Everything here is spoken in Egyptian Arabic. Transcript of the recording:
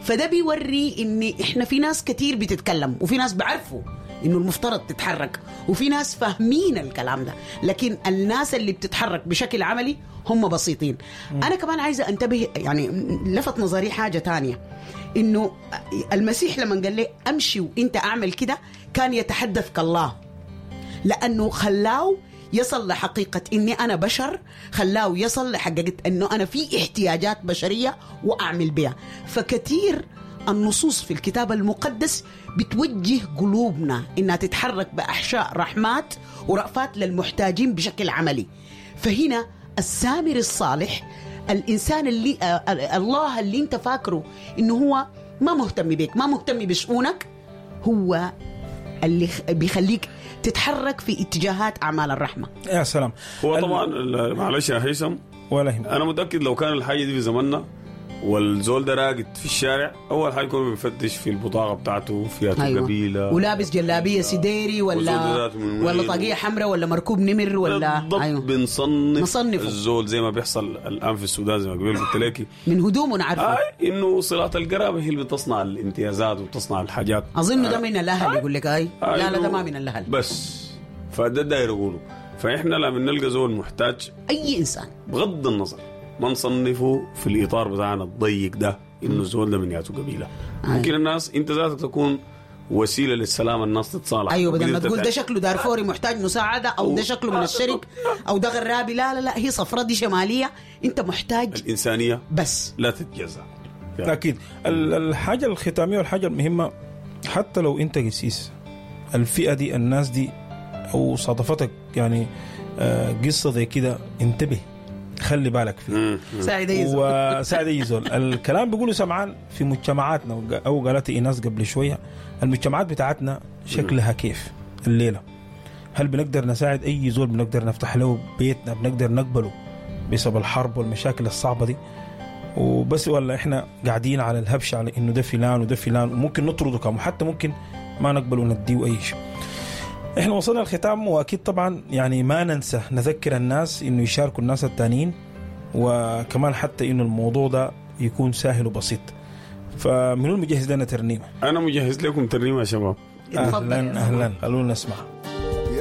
فده بيوري ان احنا في ناس كتير بتتكلم وفي ناس بعرفوا انه المفترض تتحرك وفي ناس فاهمين الكلام ده لكن الناس اللي بتتحرك بشكل عملي هم بسيطين انا كمان عايزه انتبه يعني لفت نظري حاجه تانية انه المسيح لما قال لي امشي وانت اعمل كده كان يتحدث كالله لانه خلاه يصل لحقيقة إني أنا بشر خلاه يصل لحقيقة إنه أنا في احتياجات بشرية وأعمل بها فكثير النصوص في الكتاب المقدس بتوجه قلوبنا إنها تتحرك بأحشاء رحمات ورأفات للمحتاجين بشكل عملي فهنا السامر الصالح الإنسان اللي آه الله اللي أنت فاكره إنه هو ما مهتم بك ما مهتم بشؤونك هو اللي بيخليك تتحرك في اتجاهات اعمال الرحمه يا سلام هو طبعا معلش يا هيثم ولا يهمك انا متاكد لو كان الحاجه دي في زماننا والزول ده راقد في الشارع اول حاجه يكون بيفتش في البطاقه بتاعته فيها أيوة. قبيله ولابس جلابيه سديري ولا ولا طاقيه حمراء ولا مركوب نمر ولا بالضبط أيوة. بنصنف مصنفه. الزول زي ما بيحصل الان في السودان زي ما قبل قلت لك من هدومه نعرفه آه انه صلاه القرابه هي اللي بتصنع الامتيازات وتصنع الحاجات اظن آه. ده من الاهل يقول لك اي آه. لا لا ده ما من الاهل بس فده داير يقوله فاحنا لما نلقى زول محتاج اي انسان بغض النظر ما نصنفه في الاطار بتاعنا الضيق ده انه الزول ده من ياتو قبيله ممكن الناس انت ذاتك تكون وسيله للسلام الناس تتصالح ايوه بدل ما تقول ده شكله دارفوري محتاج مساعده او ده شكله من الشرك او ده غرابي لا لا لا هي صفرة دي شماليه انت محتاج الانسانيه بس لا تتجزا اكيد الحاجه الختاميه والحاجه المهمه حتى لو انت قسيس الفئه دي الناس دي او صادفتك يعني قصه زي كده انتبه خلي بالك فيه ساعد اي زول وساعد اي زول الكلام بيقولوا سمعان في مجتمعاتنا او قالت ايناس قبل شويه المجتمعات بتاعتنا شكلها كيف الليله هل بنقدر نساعد اي زول بنقدر نفتح له بيتنا بنقدر نقبله بسبب الحرب والمشاكل الصعبه دي وبس ولا احنا قاعدين على الهبش على انه ده فلان وده فلان وممكن نطرده كم وحتى ممكن ما نقبل ونديه اي شيء احنا وصلنا الختام واكيد طبعا يعني ما ننسى نذكر الناس انه يشاركوا الناس التانيين وكمان حتى انه الموضوع ده يكون سهل وبسيط فمنو المجهز لنا ترنيمه؟ انا مجهز لكم ترنيمه يا شباب اهلا اهلا خلونا نسمع